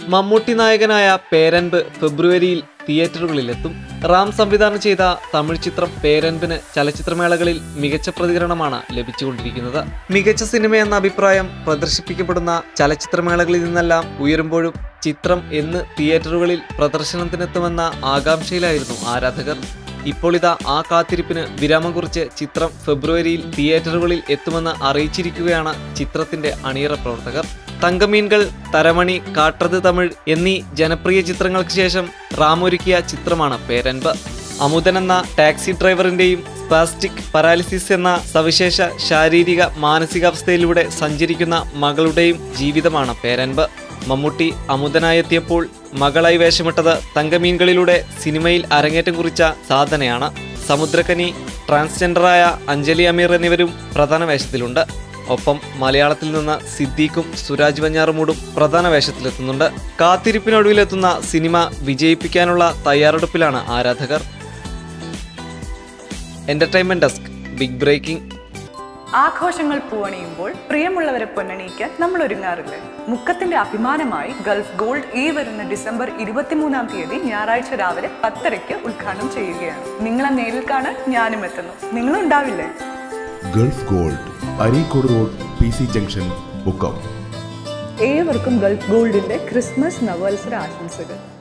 മമ്മൂട്ടി നായകനായ പേരൻപ് ഫെബ്രുവരിയിൽ തിയേറ്ററുകളിലെത്തും റാം സംവിധാനം ചെയ്ത തമിഴ് ചിത്രം പേരൻപിന് ചലച്ചിത്രമേളകളിൽ മികച്ച പ്രതികരണമാണ് ലഭിച്ചുകൊണ്ടിരിക്കുന്നത് മികച്ച സിനിമ എന്ന അഭിപ്രായം പ്രദർശിപ്പിക്കപ്പെടുന്ന ചലച്ചിത്രമേളകളിൽ നിന്നെല്ലാം ഉയരുമ്പോഴും ചിത്രം എന്ന് തിയേറ്ററുകളിൽ പ്രദർശനത്തിനെത്തുമെന്ന ആകാംക്ഷയിലായിരുന്നു ആരാധകർ ഇപ്പോൾ ഇതാ ആ കാത്തിരിപ്പിന് വിരാമം കുറിച്ച് ചിത്രം ഫെബ്രുവരിയിൽ തിയേറ്ററുകളിൽ എത്തുമെന്ന് അറിയിച്ചിരിക്കുകയാണ് ചിത്രത്തിന്റെ അണിയറ പ്രവർത്തകർ തങ്കമീൻകൾ തരമണി കാട്ടത് തമിഴ് എന്നീ ജനപ്രിയ ചിത്രങ്ങൾക്ക് ശേഷം റാമൊരുക്കിയ ചിത്രമാണ് പേരൻപ് അമുദൻ എന്ന ടാക്സി ഡ്രൈവറിന്റെയും സ്പാസ്റ്റിക് പരാലിസിസ് എന്ന സവിശേഷ ശാരീരിക മാനസികാവസ്ഥയിലൂടെ സഞ്ചരിക്കുന്ന മകളുടെയും ജീവിതമാണ് പേരൻപ് മമ്മൂട്ടി അമുദനായെത്തിയപ്പോൾ മകളായി വേഷമിട്ടത് തങ്കമീൻകളിലൂടെ സിനിമയിൽ അരങ്ങേറ്റം കുറിച്ച സാധനയാണ് സമുദ്രക്കനി ട്രാൻസ്ജെൻഡറായ അഞ്ജലി അമീർ എന്നിവരും പ്രധാന വേഷത്തിലുണ്ട് ഒപ്പം മലയാളത്തിൽ നിന്ന് സിദ്ദീഖും സുരാജ് വഞ്ഞാറുമൂടും പ്രധാന വേഷത്തിലെത്തുന്നുണ്ട് കാത്തിരിപ്പിനൊടുവിലെത്തുന്ന സിനിമ വിജയിപ്പിക്കാനുള്ള തയ്യാറെടുപ്പിലാണ് ആരാധകർ എന്റർടൈൻമെന്റ് ഡെസ്ക് ബിഗ് ബ്രേക്കിംഗ് ആഘോഷങ്ങൾ പൂവണിയുമ്പോൾ പ്രിയമുള്ളവരെ പൊന്നണിയിക്കാൻ നമ്മൾ ഒരുങ്ങാറില്ലേ മുക്കത്തിന്റെ അഭിമാനമായി ഗൾഫ് ഗോൾഡ് ഈ വരുന്ന ഡിസംബർ ഇരുപത്തിമൂന്നാം തീയതി ഞായറാഴ്ച രാവിലെ പത്തരയ്ക്ക് ഉദ്ഘാടനം ചെയ്യുകയാണ് നിങ്ങളെ നേരിൽ കാണാൻ ഞാനും എത്തുന്നു നിങ്ങളും ഉണ്ടാവില്ലേ Gulf Gold Areekode road P C junction Mukkam ഏവർക്കും ഗൾഫ് ഗോൾഡിന്റെ ക്രിസ്മസ് നവവത്സര ആശംസകൾ